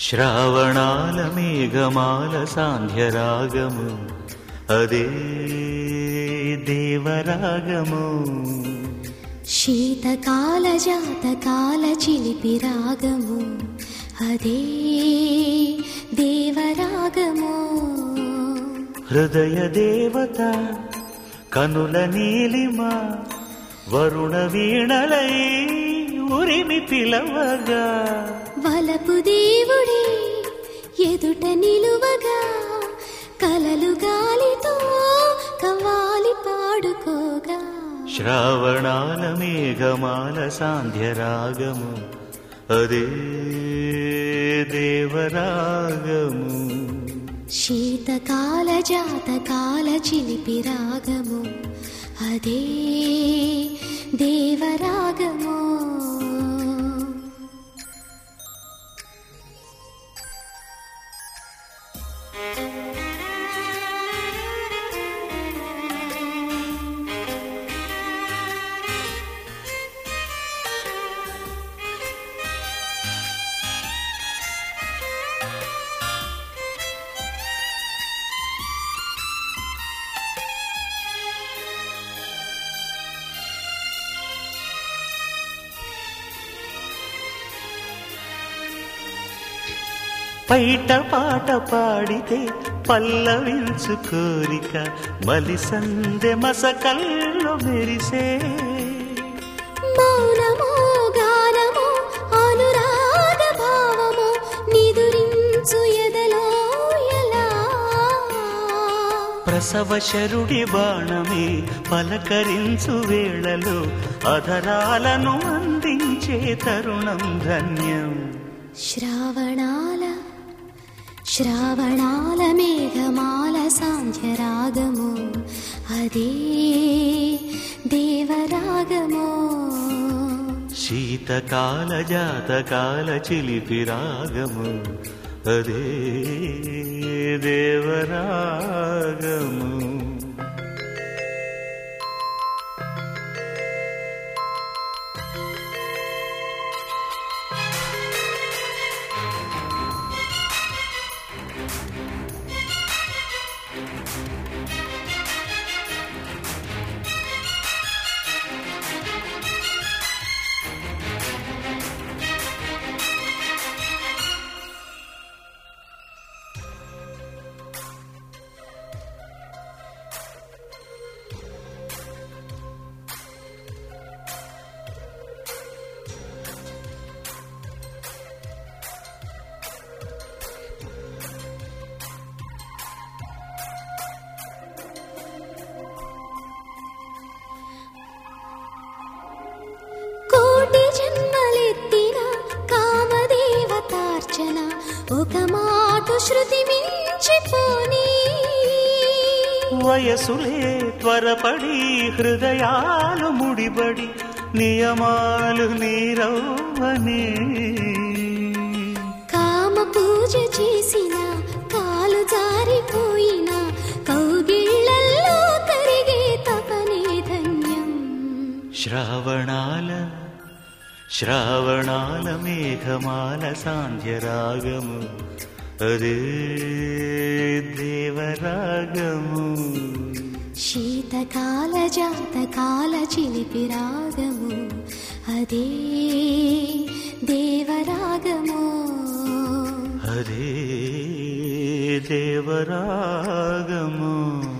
శ్రావణాల మేఘమాల సాంధ్యరాగము అదే దేవరాగము శీతకాల జాతకాల చిలిపి రాగము అదే దేవరాగము హృదయ దేవత కనుల నీలిమ వరుణ వీణలై ఉరిమి పిలవగా వలపు దేవుడే ఎదుట నిలువగా కలలు గాలితో కవ్వాలి పాడుకోగా శ్రావణాల మేఘమాల సాంధ్యరాగము అదే దేవరాగము శీతకాల జాతకాల చిలిపి రాగము అదే దేవరాగము పైట పాట పాడితే పల్లవించు కోరిక మలి సందె మసకల్లో మెరిసే మౌనమో గానమో అనురాగ భావమో నిదురించు ఎదలో ఎలా ప్రసవ శరుడి బాణమే పలకరించు వేళలో అధరాలను అందించే తరుణం ధన్యం శ్రావణాల శ్రావణాల మేఘమాల సాంధ్యరాగము అదే దేవరాగము శీతకాల జాతకాల చిలిపి రాగము అదే దేవరాగము కోటి జన్మలెత్తిన కామదేవతార్చన ఒక మాట శృతి మించిపోని వయసులే త్వరపడి హృదయాలు ముడిబడి నియమాలు నీరవ్వనే కామ పూజ చేసిన కాలు జారిపోయిన కౌగిళ్ళల్లో కరిగే తపనే ధన్యం శ్రావణాల శ్రావణాల మేఘమాల సాంధ్యరాగము అదే దేవరాగము శీతకాల జాతకాల చిలిపి రాగము అదే దేవరాగము అదే దేవరాగము